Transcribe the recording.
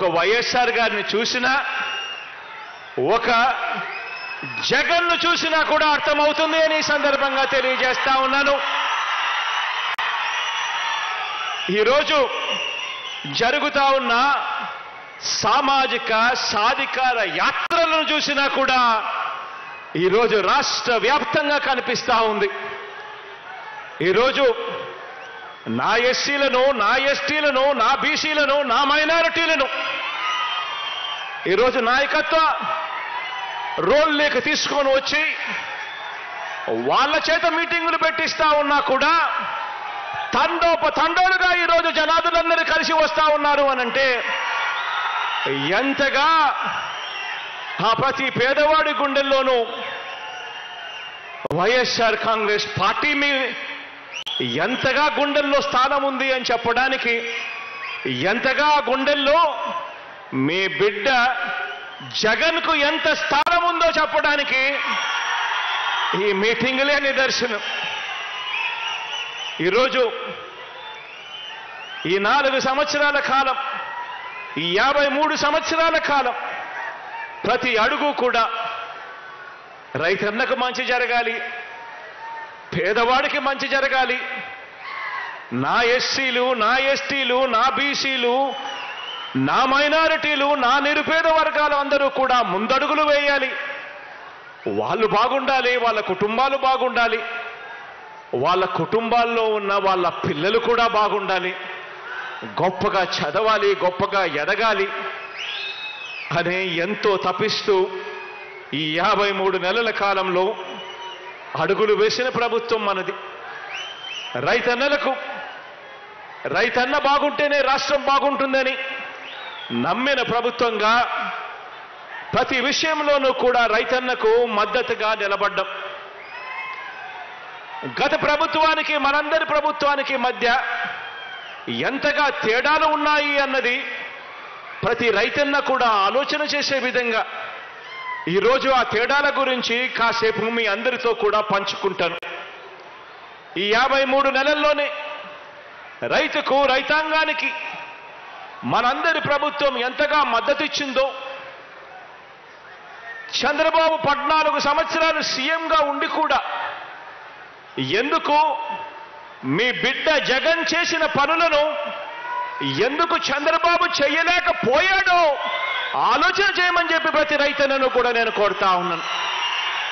ఒక వైఎస్ఆర్ గారిని చూసినా ఒక జగన్ను చూసినా కూడా అర్థమవుతుంది అని ఈ సందర్భంగా తెలియజేస్తా ఉన్నాను ఈరోజు జరుగుతా ఉన్న సామాజిక సాధికార యాత్రలను చూసినా కూడా ఈరోజు రాష్ట్ర వ్యాప్తంగా కనిపిస్తా ఉంది ఈరోజు నా ఎస్సీలను నా ఎస్టీలను నా బీసీలను నా మైనారిటీలను ఈరోజు నాయకత్వ రోల్లోకి తీసుకొని వచ్చి వాళ్ళ చేత మీటింగులు పెట్టిస్తా ఉన్నా కూడా తండోప తండోలుగా ఈరోజు జనాదులందరూ కలిసి వస్తా ఉన్నారు అనంటే ఎంతగా ఆ ప్రతి పేదవాడి గుండెల్లోనూ వైఎస్ఆర్ కాంగ్రెస్ పార్టీ మీ ఎంతగా గుండెల్లో స్థానం ఉంది అని చెప్పడానికి ఎంతగా ఆ గుండెల్లో మీ బిడ్డ జగన్కు ఎంత స్థానం ఉందో చెప్పడానికి ఈ మీటింగులే నిదర్శనం ఈరోజు ఈ నాలుగు సంవత్సరాల కాలం ఈ యాభై మూడు సంవత్సరాల కాలం ప్రతి అడుగు కూడా రైతన్నకు మంచి జరగాలి పేదవాడికి మంచి జరగాలి నా ఎస్సీలు నా ఎస్టీలు నా బీసీలు నా మైనారిటీలు నా నిరుపేద వర్గాలు అందరూ కూడా ముందడుగులు వేయాలి వాళ్ళు బాగుండాలి వాళ్ళ కుటుంబాలు బాగుండాలి వాళ్ళ కుటుంబాల్లో ఉన్న వాళ్ళ పిల్లలు కూడా బాగుండాలి గొప్పగా చదవాలి గొప్పగా ఎదగాలి అనే ఎంతో తపిస్తూ ఈ యాభై మూడు నెలల కాలంలో అడుగులు వేసిన ప్రభుత్వం మనది రైతన్నలకు రైతన్న బాగుంటేనే రాష్ట్రం బాగుంటుందని నమ్మిన ప్రభుత్వంగా ప్రతి విషయంలోనూ కూడా రైతన్నకు మద్దతుగా నిలబడ్డం గత ప్రభుత్వానికి మనందరి ప్రభుత్వానికి మధ్య ఎంతగా తేడాలు ఉన్నాయి అన్నది ప్రతి రైతన్న కూడా ఆలోచన చేసే విధంగా ఈరోజు ఆ తేడాల గురించి కాసేపు మీ అందరితో కూడా పంచుకుంటాను ఈ యాభై మూడు నెలల్లోనే రైతుకు రైతాంగానికి మనందరి ప్రభుత్వం ఎంతగా మద్దతు ఇచ్చిందో చంద్రబాబు పద్నాలుగు సంవత్సరాలు సీఎంగా ఉండి కూడా ఎందుకు మీ బిడ్డ జగన్ చేసిన పనులను ఎందుకు చంద్రబాబు చేయలేకపోయాడో ఆలోచన చేయమని చెప్పి ప్రతి రైతన్నను కూడా నేను కోరుతా ఉన్నాను